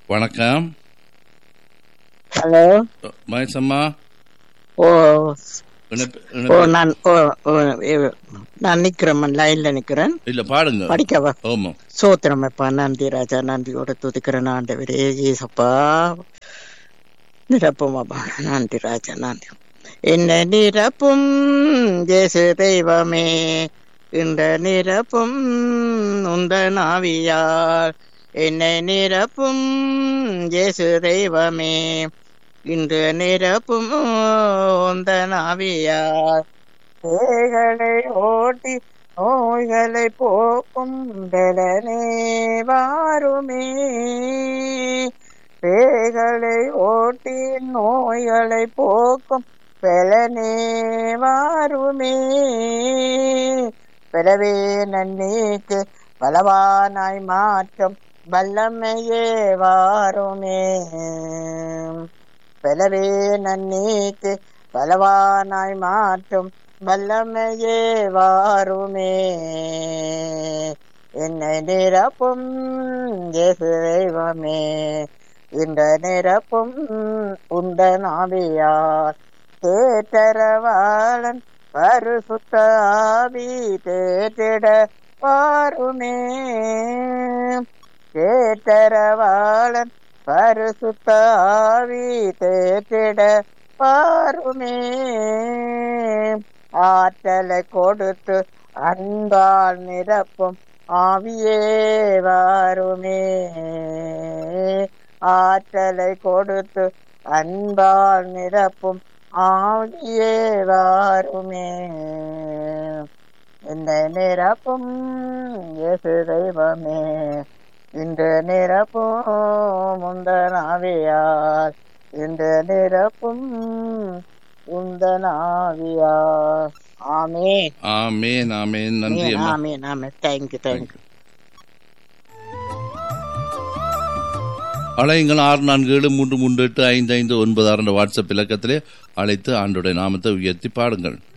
வணக்கம் ஹலோ மகேசம்மா ஓ இணைப்பு- ஓ இணைப்பு- நான் ஓ ஓ, ஏ- நான் நிக்கிறேன் லைன்ல நிக்கிறேன் இல்ல பாடுங்க படிக்கவா ஓமோ சோத்திரமப்பா நன்றி ராஜா நன்றியோட துதிக்கிறேன் ஆண்டவரே ஏசப்பா நிரப்புமாப்பா நன்றி ராஜா நன்றி என்ன நிரப்பும் ஜேசு தெய்வமே இந்த நிரப்பும் உந்த நாவியார் என்னை நிரப்பும் ஜேசு தெய்வமே இன்று நிரப்பும் உந்த நாவியார் பேய்களை ஓட்டி நோய்களை போக்கும் பலனே வாருமே பேய்களை ஓட்டி நோய்களை போக்கும் பலனே வாருமே பிறவே நன்மைக்கு பலவானாய் மாற்றும் வல்லமையே வாருமே பிறவே நன்மைக்கு பலவானாய் மாற்றும் வல்லமையே வாருமே என்னை நிரப்பும் இயேசு தெய்வமே இந்த நிரப்பும் உந்த நாவியார் தேற்றரவாளன் பரிசுத்த ஆவி தேற்றிட வாருமே தேற்றரவாளன் பரிசுத்த ஆவி தேற்றிட வாருமே ஆற்றலை கொடுத்து அன்பால் நிரப்பும் ஆவியே வாருமே ஆற்றலை கொடுத்து அன்பால் நிரப்பும் ஆவியே வாருமே இந்த நிரப்பும் இயேசு தெய்வமே இந்த நிரப்பும் முந்தனாவியார் இந்த நிரப்பும் உந்தனாவியார் ஆமே ஆமேன் ஆமேன் நன்றி அம்மா ஆமே ஆமே தேங்க்யூ தேங்க்யூ அழையுங்கள் ஆறு நான்கு ஏழு மூன்று மூன்று எட்டு ஐந்து ஐந்து ஒன்பது ஆறு என்ற வாட்ஸ்அப் இலக்கத்திலே அழைத்து ஆண்டுடைய நாமத்தை உயர்த்தி பாடுங்கள்